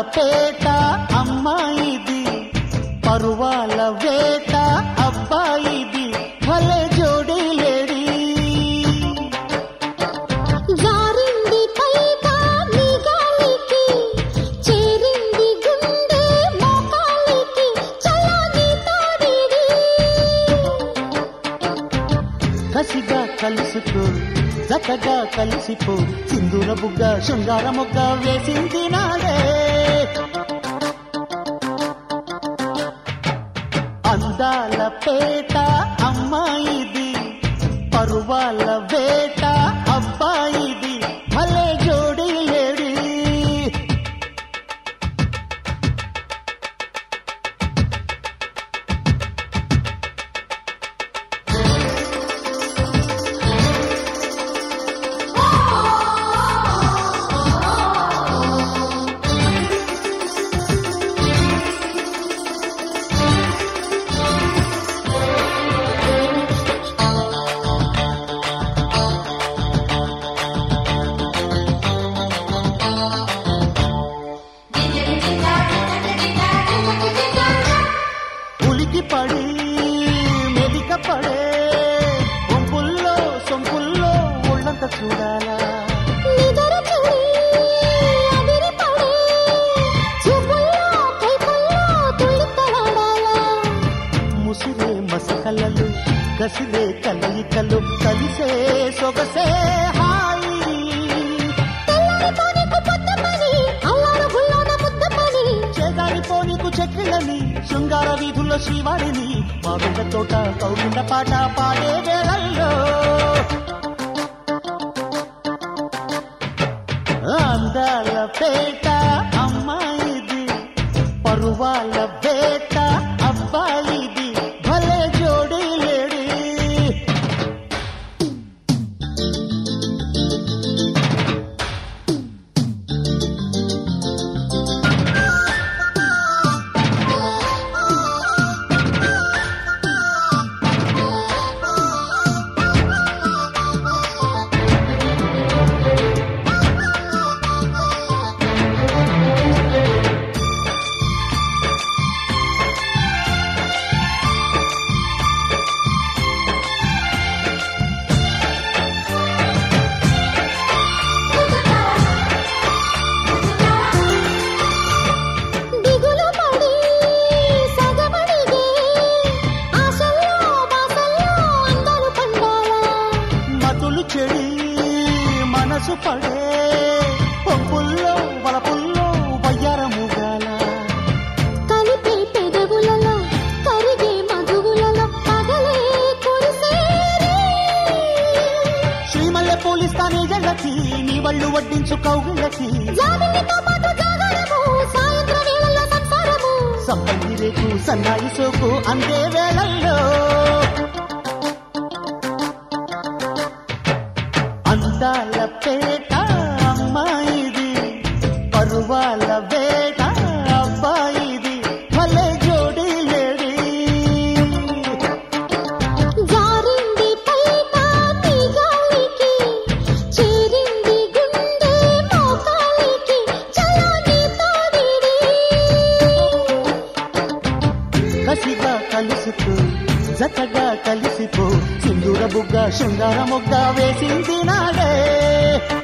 పేట అమ్మాయిది పరువాల వేట అబ్బాయిది భలే జోడి లేడీ జారింది పైట నీ గాలికి చేరింది గుండె మోకాలికి చలాని తోడిడి కసిగా కలుసుకో జతగా కలిసిపో సింధూర బుగ్గ శృంగార మొగ్గ వేసింది నాడే అందాల పేట అమ్మాయిది పరువాల వేట అబ్బాయిది భలే జోడి లేడీ ఉలికి పడి మెలిక పడే ఒంపుల్లో సొంపుల్లో ఒళ్ళంత చూడాలా నిదర చెడి అదిరి పడే చూపుల్లో కైపుల్లో తుళ్ళిత్తలాడాలా ముసిరే మసకలలు కసిరే కలయికలు కలిసే సొగసే హాయి తెల్లారితో నీకు పొద్దమని అల్లారు గుల్లోన ముద్దమని చేదారిపోనీకు చెక్కిళ్ళని శృంగార వీధుల్లో శ్రీవారిని మా బిడ్డ తోట కౌగుండ పాట పాడే వేళల్లో అందాల పేట అమ్మాయిది పరువాల వేట అబ్బాయిది భలే జోడి లేడీ దిగులు పడి సగమడిగే ఆశల్లో బాసల్లో అందరూ పండాలా మతులు చెడి మనసు పడే పొంపుల్లో వలపుల్లో వయ్యారముగాల కలిపే పెదవులలో కరిగే మధువులలో పగలే కురిసేరే శ్రీమల్లె పోలిస్తానే జళ్ళకి నీ వళ్ళు వడ్డించు కౌగిళ్ళకి జాబిల్లితో పాటు జాగరము సాయంత్రం వేళల్లో సంసారము సంపంగి రేకు సన్నాయి సోకు అందే వేళల్లో అందాల పేట అమ్మాయిది పరువాల వేట అబ్బాయిది భలే జోడి లేడీ జారింది పైట నీ గాలికి చేరింది గుండె మోకాలికి చలాని తోడిడి కసిగా కలిసిపో జతగా కలిసిపో సింధూర బుగ్గ శృంగార మొగ్గ వేసింది నాడే